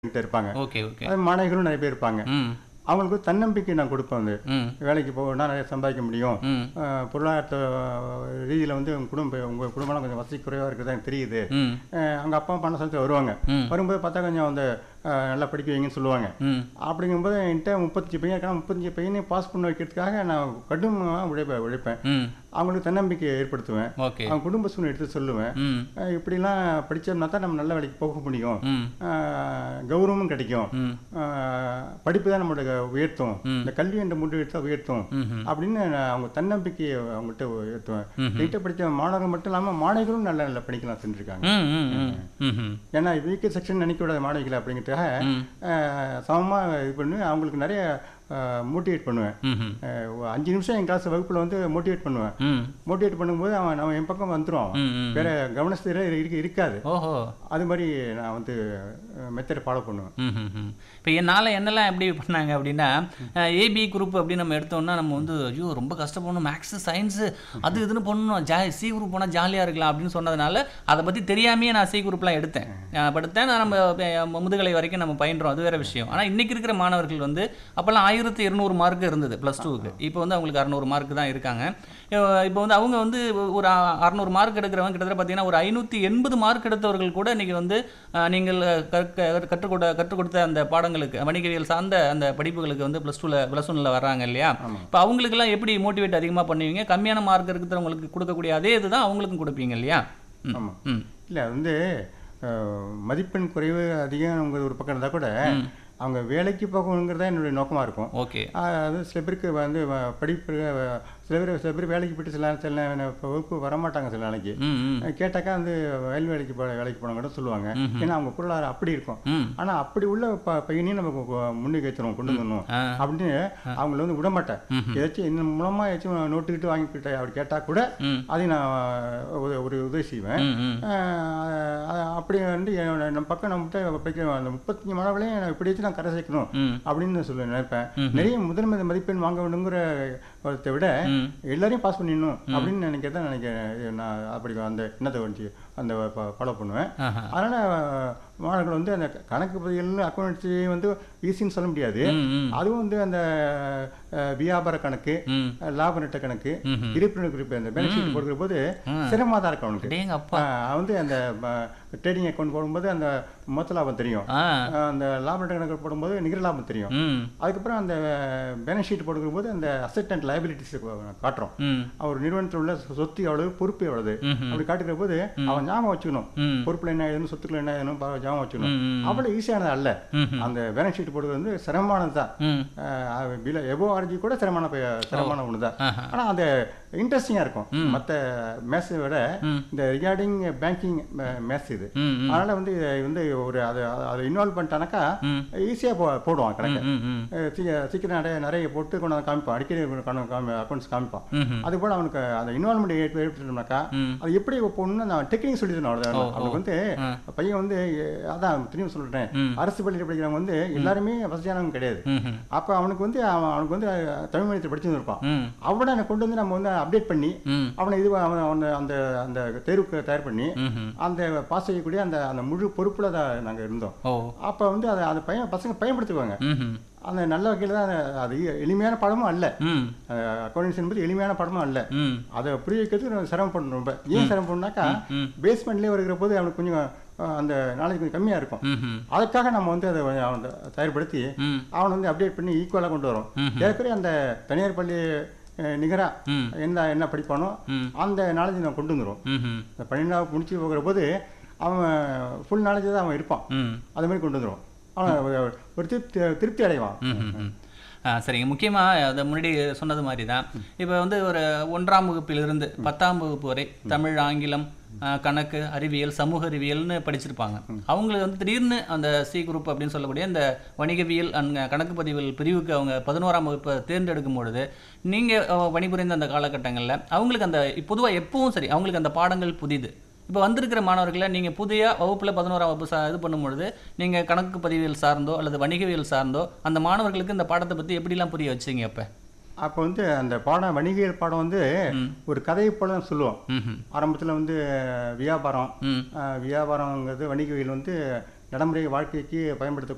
கிட்ட இருப்பாங்க okay okay அது மாணவிகளும் நிறைய பேர் இருப்பாங்க ம் அவங்களுக்கு தன்னம்பிக்கை நான் கொடுப்பேன் வந்து ம் வேலைக்கு போகணும்னா நிறைய சம்பாதிக்க முடியும் ம் அஹ், பொருளாதார ரீதியில் வந்து உங்கள் குடும்பம் உங்கள் குடும்பம்லாம் கொஞ்சம் வசதி குறைவாக இருக்கிறது எனக்கு தெரியுது ம் அஹ், அவங்க அப்பா பணம் செலுத்த வருவாங்க ம். வரும்போது பார்த்தா கொஞ்சம் வந்து அஹ், நல்லா படிக்க வைங்கன்னு சொல்லுவாங்க ம் அப்படிங்கும்போது என்கிட்ட முப்பத்தஞ்சு பையன் இருக்காங்க முப்பத்தஞ்சு பையனையும் பாஸ் பண்ண வைக்கிறதுக்காக நான் கடுமையாக உழைப்பேன் உழைப்பேன் ம் அவங்களுக்கு தன்னம்பிக்கையை ஏற்படுத்துவேன் ஓகே அவங்க குடும்ப சூழ்நிலை எடுத்து சொல்லுவேன் ம் அஹ், இப்படிலாம் படித்தோம்னா தான் நம்ம நல்ல வேலைக்கு போக முடியும் ம் அஹ், கௌரவமும் கிடைக்கும் ம் அஹ், படிப்பு தான் நம்மளோட உயர்த்தும் ம். இந்த கல்வி என்ற முடிவெடுத்தா உயர்த்தும் ம்ஹும். அப்படின்னு நான் அவங்க தன்னம்பிக்கையை அவங்கள்ட்ட உயர்த்துவேன் ம்ஹும். என்கிட்ட படித்த மாணவர்கள் மட்டும் இல்லாமல் மாணவிகளும் நல்ல நல்ல படிக்கலாம் செஞ்சுருக்காங்க ம் ம் ம் ம்ஹும். ஏன்னா வீக்கு செக்ஷன் நினைக்க விடாத மாணவிகள் அப்படிங்கிறதுக்காக ம் சமமாக இது பண்ணி அவங்களுக்கு நிறைய மோட்டிவேட் பண்ணுவேன் ம்ஹும். அஹ், ஒரு அஞ்சு நிமிஷம் என் கிளாஸ் வகுப்பில் வந்து மோட்டிவேட் பண்ணுவேன் ம் மோட்டிவேட் பண்ணும்போது அவன் நம்ம என் பக்கம் வந்துடும் அவன் ம் ம் வேற கவனஸ்திர இருக்க இருக்காது ஓஹோ அது மாதிரி நான் வந்து மெத்தடை ஃபாலோ பண்ணுவேன் ம் இப்போ என்னால் என்னெல்லாம் எப்படி பண்ணாங்க அப்படின்னா ஏபி குரூப் அப்படின்னு நம்ம எடுத்தோம்னா நம்ம வந்து ஐயோ ரொம்ப கஷ்டப்படணும் மேக்ஸு சயின்ஸு அது இதுன்னு பண்ணணும் ஜா சி குரூப் போனால் ஜாலியாக இருக்கலாம் அப்படின்னு சொன்னதுனால அதை பற்றி தெரியாமையே நான் சி குரூப்லாம் எடுத்தேன் அஹ் படுத்தேன் நான் நம்ம அஹ் முதுகலை வரைக்கும் நம்ம பயின்றோம் அது வேற விஷயம் ஆனால் இன்றைக்கி இருக்கிற மாணவர்கள் வந்து அப்போல்லாம் ஆயிரத்தி இருநூறு மார்க் இருந்தது ப்ளஸ் டூக்கு இப்போ வந்து அவங்களுக்கு அறநூறு மார்க் தான் இருக்காங்க அஹ் இப்போ வந்து அவங்க வந்து ஒரு அறநூறு மார்க் எடுக்கிறவங்க கிட்டத்தட்ட பார்த்தீங்கன்னா ஒரு ஐநூற்றி எண்பது மார்க் எடுத்தவர்கள் கூட இன்னைக்கு வந்து அஹ், நீங்கள் கற்க கற்றுக் கொட கற்றுக் கொடுத்த அந்த பாடங்களுக்கு வணிகவியல் சார்ந்த அந்த படிப்புகளுக்கு வந்து ப்ளஸ் டூவில் ப்ளஸ் ஒன்னில் வர்றாங்க இல்லையா இப்போ அவங்களுக்கெல்லாம் எப்படி மோட்டிவேட் அதிகமாக பண்ணுவீங்க கம்மியான மார்க் இருக்கிறவங்களுக்கு கொடுக்கக்கூடிய அதே இதுதான் அவங்களுக்கும் கொடுப்பீங்க இல்லையா ம். ஆமாம் ம் இல்லை வந்து அஹ், மதிப்பெண் குறைவு அதிகம் ஒரு பக்கம் இருந்தால் கூட அவங்க வேலைக்கு போகணுங்கிறது தான் என்னுடைய நோக்கமாக இருக்கும் ஓகே ஆஹ் அது சில பேருக்கு வந்து வ- படிப்பு அஹ், சில பேர் சில பேர் வேலைக்கு போயிட்டு சில சில நேரம் இப்ப வகுப்பு வரமாட்டாங்க சில நாளைக்கு ம் ம் அஹ் கேட்டாக்கா வந்து வயல் வேலைக்கு போ வேலைக்கு போனவங்க கூட சொல்லுவாங்க ஏன்னா அவங்க பொருளாதாரம் அப்படி இருக்கும் ம் ஆனால் அப்படி உள்ள ப பையனையும் நம்ம கு- கு- முன்னுக்கு வைத்தணும் கொண்டு வரணும் ஆ அப்படின்னு அவங்கள வந்து விடமாட்டேன் ம்ஹும். ஏதாச்சும் இந்த மூலமாக ஏதாச்சும் நோட்டுக்கிட்டு வாங்கிக்கிட்ட அப்படி கேட்டால் கூட ம் அதையும் நான் ஒரு- ஒரு உதவி செய்வேன் ம் ம் ஆஹ் அஹ் அப்படி வந்து என்னோட நம்ம பக்கம் நம்மகிட்ட படிக்கிற அந்த முப்பத்தஞ்சு மாணவர்களையும் நான் இப்படி வச்சு நான் கரை சேர்க்கணும் ம் அப்படின்னு சொல்ல நினைப்பேன் நிறைய முதன்மை மதிப்பெண் வாங்க வேணுங்கிற ஒருத்தை விட ம் எல்லாரையும் பாஸ் பண்ணிடணும் அப்படின்னு நினைக்கிறத நினைக்கிறேன் நான் அப்படி அந்த எண்ணத்தை வந்து அந்த ஃபாலோ பண்ணுவேன் ஆஹா அதனால் மாணவர்கள் வந்து அந்த கணக்கு பதிகள் அக்கௌண்ட்ஸி வந்து ஈஸின்னு சொல்ல முடியாது ம் ம் அதுவும் வந்து அந்த அஹ், வியாபார கணக்கு ம் அஹ், லாப நட்ட கணக்கு ம்ஹும். இருப்பினர் குறிப்பு அந்த பெனிஃபிட் கொடுக்குற போது ம். சிரமமாக தான் இருக்கும் அவனுக்கு டேங்க அப்பா ஆஹ் வந்து அந்த ட்ரேடிங் அக்கௌண்ட் போடும்போது அந்த மொத்த லாபம் தெரியும் ஆ ஆஹ் அந்த லாப நட்ட கணக்கு போடும்போது நிகர லாபம் தெரியும் ம் அதுக்கப்புறம் அந்த பேலன்ஸ் ஷீட் போடுகிற போது அந்த அசெட் அண்ட் லைபிலிட்டிஸ் காட்டுறோம் ம் அவர் நிறுவனத்தில் உள்ள சொத்து எவ்வளவு பொறுப்பு எவ்வளவு ம்ஹும். அப்படி காட்டுகிற போது அவன் ஞாபகம் வச்சுக்கணும் ம் பொறுப்புல என்ன ஏதுன்னு சொத்துக்கள் என்ன ஏதுன்னு பா- ஞாபகம் வச்சுக்கணும் ம், ம். அவ்வளோ ஈஸியானது அல்ல ம்ஹும். அந்த பேலன்ஸ் ஷீட் போடுறது வந்து சிரமமானது தான் ம் பில எபோ ஆர்ஜி கூட சிரமமான ப- சிரமமான ஒன்று தான் ஆஹா ஆனால் அந்த இன்ட்ரெஸ்டிங்காக இருக்கும் மற்ற மேத்ஸை விட ம். இந்த ரிகார்டிங் பேங்கிங் மேத்ஸ் இது ம் ம் அதனால் வந்து இதை வந்து ஒரு அதை அதை இன்வால்வ் பண்ணிட்டானாக்கா ம் ஈஸியாக போ போடுவான் கணக்கு ம் ம் அஹ் சீ- சீக்கிரம் நிறைய நிறைய போட்டு கொண்டு வந்து காமிப்பான் அடிக்கடி அக்கௌண்ட்ஸ் காமிப்பான் ம்ஹும். அது போல அவனுக்கு அந்த இன்வால்மெண்ட் ஏற்பட்டுட்டோம்னாக்கா ம். அது எப்படி போடணும்னு நான் டெக்னிக் சொல்லி தரணும் அவ்வளோதான் ஓ, அவனுக்கு வந்து ஆ. பையன் வந்து எ- அதான் திரும்பி சொல்லிட்டேன் ம். அரசு பள்ளியில் படிக்கிறவங்க வந்து எல்லாருமே வசதியானவங்க கிடையாது ம்ஹும். அப்போ அவனுக்கு வந்து அவன் அவனுக்கு வந்து அஹ், தமிழ் மீடியத்தில் படிச்சிருப்பான் ம் அவனை எனக்கு கொண்டு வந்து நம்ம வந்து அப்டேட் பண்ணி ம் அவனை இது அவனை அவனை அந்த அந்த தேர்வுக்கு தயார் பண்ணி ம்ஹும். அந்த பாஸ் செய்யக்கூடிய அந்த அந்த முழு பொறுப்பில் தான் நாங்கள் இருந்தோம் ஓ அப்போ வந்து அதை அந்த பையன் பசங்க பயன்படுத்துவாங்க ம்ஹும். அந்த நல்ல வகையில் தான் அது- அது எளிமையான படமும் அல்ல ம் அக்கௌண்டன்ஸ் என்பது எளிமையான படமும் அல்ல ம் அதை புரிய வைக்கிறதுக்கு நான் சிரமப்படணும் ரொம்ப ஏன் சிரமப்படணும்னாக்கா ம் பேஸ்மெண்ட்லேயே வருகிற போது அவனுக்கு கொஞ்சம் அஹ், அந்த நாலேஜ் கொஞ்சம் கம்மியாக இருக்கும் ம்ஹும். அதுக்காக நம்ம வந்து அதை கொஞ்சம் அவனை தயார்படுத்தி ம் அவனை வந்து அப்டேட் பண்ணி ஈக்குவலாக கொண்டு வரோம் ம்ஹும். ஏற்கனவே அந்த தனியார் பள்ளி நிகராக ம் என்ன என்ன படிப்பானோ ம் அந்த நாலேஜ் நான் கொண்டு வந்துடும் ம்ஹும். இந்த பன்னெண்டாவது முடிச்சு போகிற போது அவன் ஃபுல் நாலேஜ் தான் அவன் இருப்பான் ம் அது மாதிரி கொண்டு வந்துடும் அவன் ஒரு- ஒரு திருப்தி திருப்தி அடைவான் ம்ஹும். ஆ சரிங்க முக்கியமாக அதை முன்னாடி சொன்னது மாதிரி தான் இப்போ வந்து ஒரு ஒன்றாம் வகுப்பிலிருந்து பத்தாம் வகுப்பு வரை தமிழ் ஆங்கிலம் ஆ, கணக்கு அறிவியல் சமூக அறிவியல்னு படிச்சிருப்பாங்க அவங்களுக்கு வந்து திடீர்னு அந்த சி குரூப் அப்படின்னு சொல்லக்கூடிய இந்த வணிகவியல் அண்ட் கணக்கு பதிவியல் பிரிவுக்கு அவங்க பதினோராம் வகுப்பை தேர்ந்தெடுக்கும் பொழுது நீங்கள் பணிபுரிந்த அந்த காலகட்டங்களில் அவங்களுக்கு அந்த பொதுவாக எப்பவும் சரி அவங்களுக்கு அந்த பாடங்கள் புதிது இப்போ வந்திருக்கிற மாணவர்களை நீங்கள் புதிய வகுப்பில் பதினோராம் வகுப்பு சா இது பண்ணும்பொழுது நீங்கள் கணக்கு பதிவியல் சார்ந்தோ அல்லது வணிகவியல் சார்ந்தோ அந்த மாணவர்களுக்கு இந்த பாடத்தை பற்றி எப்படிலாம் புரிய வச்சீங்க அப்போ அப்போ வந்து அந்த பாடம் வணிகியல் பாடம் வந்து ஒரு கதையை போல தான் சொல்லுவோம் ம் ஆரம்பத்தில் வந்து வியாபாரம் ம் அஹ், வியாபாரங்கிறது வணிகவியல் வந்து நடைமுறை வாழ்க்கைக்கு பயன்படுத்த